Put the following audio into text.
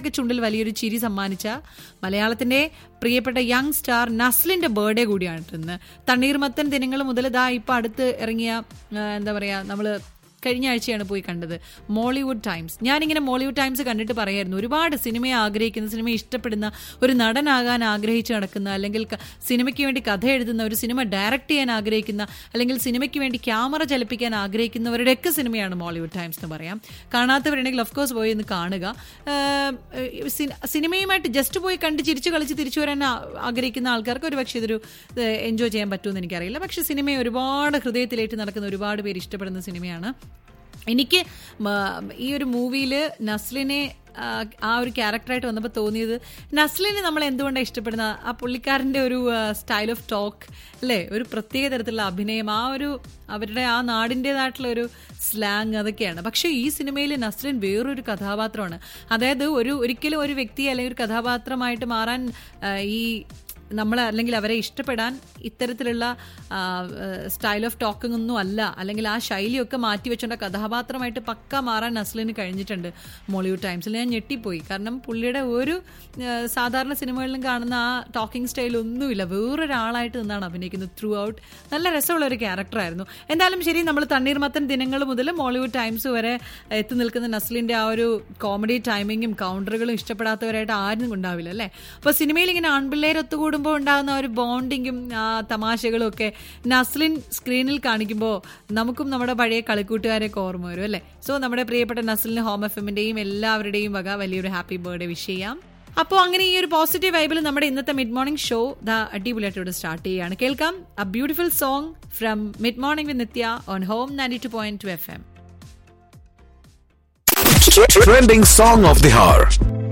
നമ്മുടെയൊക്കെ ചുണ്ടിൽ വലിയൊരു ചിരി സമ്മാനിച്ച മലയാളത്തിന്റെ പ്രിയപ്പെട്ട യങ് സ്റ്റാർ നസ്ലിന്റെ ബർത്ത്ഡേ കൂടിയാണ് ഇന്ന് തണ്ണീർമത്തൻ ദിനങ്ങൾ മുതൽ ഇതാ ഇപ്പൊ അടുത്ത് ഇറങ്ങിയ ആ, എന്താ പറയാ നമ്മള് കഴിഞ്ഞ ആഴ്ചയാണ് പോയി കണ്ടത് മോളിവുഡ് ടൈംസ് ഞാനിങ്ങനെ മോളിവുഡ് ടൈംസ് കണ്ടിട്ട് പറയായിരുന്നു ഒരുപാട് സിനിമയെ ആഗ്രഹിക്കുന്ന സിനിമയെ ഇഷ്ടപ്പെടുന്ന ഒരു നടനാകാൻ ആഗ്രഹിച്ച് നടക്കുന്ന അല്ലെങ്കിൽ ക- സിനിമയ്ക്ക് വേണ്ടി കഥ എഴുതുന്ന ഒരു സിനിമ ഡയറക്റ്റ് ചെയ്യാൻ ആഗ്രഹിക്കുന്ന അല്ലെങ്കിൽ സിനിമയ്ക്ക് വേണ്ടി ക്യാമറ ചലിപ്പിക്കാൻ ആഗ്രഹിക്കുന്നവരുടെയൊക്കെ സിനിമയാണ് മോളിവുഡ് ടൈംസ് എന്ന് പറയാം കാണാത്തവരുണ്ടെങ്കിൽ ഓഫ് കോഴ്സ് പോയി ഒന്ന് കാണുക ഏഹ് സിനി- സിനിമയുമായിട്ട് ജസ്റ്റ് പോയി കണ്ട് ചിരിച്ചു കളിച്ച് തിരിച്ചു വരാൻ ആ- ആഗ്രഹിക്കുന്ന ആൾക്കാർക്ക് ഒരു പക്ഷേ ഇതൊരു എൻജോയ് ചെയ്യാൻ പറ്റുമെന്ന് എനിക്കറിയില്ല പക്ഷെ സിനിമയെ ഒരുപാട് ഹൃദയത്തിലേറ്റ് നടക്കുന്ന ഒരുപാട് പേര് ഇഷ്ടപ്പെടുന്ന സിനിമയാണ് എനിക്ക് മ- ഈ ഒരു മൂവിയിൽ നസ്ലിനെ ആ, ആ ഒരു ക്യാരക്ടറായിട്ട് വന്നപ്പോൾ തോന്നിയത് നസ്ലിനെ നമ്മൾ എന്തുകൊണ്ടാണ് ഇഷ്ടപ്പെടുന്ന ആ പുള്ളിക്കാരൻ്റെ ഒരു സ്റ്റൈൽ ഓഫ് ടോക്ക് അല്ലേ ഒരു പ്രത്യേക തരത്തിലുള്ള അഭിനയം ആ ഒരു അവരുടെ ആ നാടിൻ്റെതായിട്ടുള്ള ഒരു സ്ലാങ് അതൊക്കെയാണ് പക്ഷേ ഈ സിനിമയിൽ നസ്ലിൻ വേറൊരു കഥാപാത്രമാണ് അതായത് ഒരു ഒരിക്കലും ഒരു വ്യക്തി അല്ലെങ്കിൽ ഒരു കഥാപാത്രമായിട്ട് മാറാൻ ആ, ഈ നമ്മൾ അല്ലെങ്കിൽ അവരെ ഇഷ്ടപ്പെടാൻ ഇത്തരത്തിലുള്ള സ്റ്റൈൽ ഓഫ് ടോക്കിംഗ് ഒന്നും അല്ല അല്ലെങ്കിൽ ആ ശൈലിയൊക്കെ മാറ്റി വെച്ചോണ്ട കഥാപാത്രമായിട്ട് പക്ക മാറാൻ നസ്ലിന് കഴിഞ്ഞിട്ടുണ്ട് മോളിവുഡ് ടൈംസിൽ ഞാൻ ഞെട്ടിപ്പോയി കാരണം പുള്ളിയുടെ ഒരു ആ, സാധാരണ സിനിമകളിലും കാണുന്ന ആ ടോക്കിംഗ് സ്റ്റൈൽ ഒന്നുമില്ല വേറൊരാളായിട്ട് നിന്നാണ് അഭിനയിക്കുന്നത് ത്രൂ ഔട്ട് നല്ല രസമുള്ള ഒരു ക്യാരക്ടറായിരുന്നു എന്തായാലും ശരി നമ്മൾ തണ്ണീർമത്തൻ ദിനങ്ങൾ മുതൽ മോളിവുഡ് ടൈംസ് വരെ എത്തി നിൽക്കുന്ന നസ്ലിന്റെ ആ ഒരു കോമഡി ടൈമിങ്ങും കൗണ്ടറുകളും ഇഷ്ടപ്പെടാത്തവരായിട്ട് ആരും ഉണ്ടാവില്ല അല്ലേ അപ്പോൾ സിനിമയിൽ ഇങ്ങനെ ആൺപിള്ളേർ ഒത്തുകൂടുമ്പോൾ ഉണ്ടാകുന്ന ആ ഒരു ബോണ്ടിങ്ങും ആ തമാശകളും ഒക്കെ നസ്ലിൻ സ്ക്രീനിൽ കാണിക്കുമ്പോൾ നമുക്കും നമ്മുടെ പഴയ കളിക്കൂട്ടുകാരെയൊക്കെ ഓർമ്മ വരും അല്ലേ സോ നമ്മുടെ പ്രിയപ്പെട്ട നസ്ലിന് ഹോം എഫ് എമ്മിന്റെയും എല്ലാവരുടെയും വക വലിയൊരു ഹാപ്പി ബർത്ത്ഡേ വിഷ് ചെയ്യാം അപ്പോൾ അങ്ങനെ ഈ ഒരു പോസിറ്റീവ് വൈബിൽ നമ്മുടെ ഇന്നത്തെ മിഡ് മോർണിംഗ് ഷോ ദ അടിപൊളിയായിട്ട് ഇവിടെ സ്റ്റാർട്ട് ചെയ്യുകയാണ് കേൾക്കാം a beautiful song from mid morning with Nithya on home ninety two point two F M Trending song of the hour.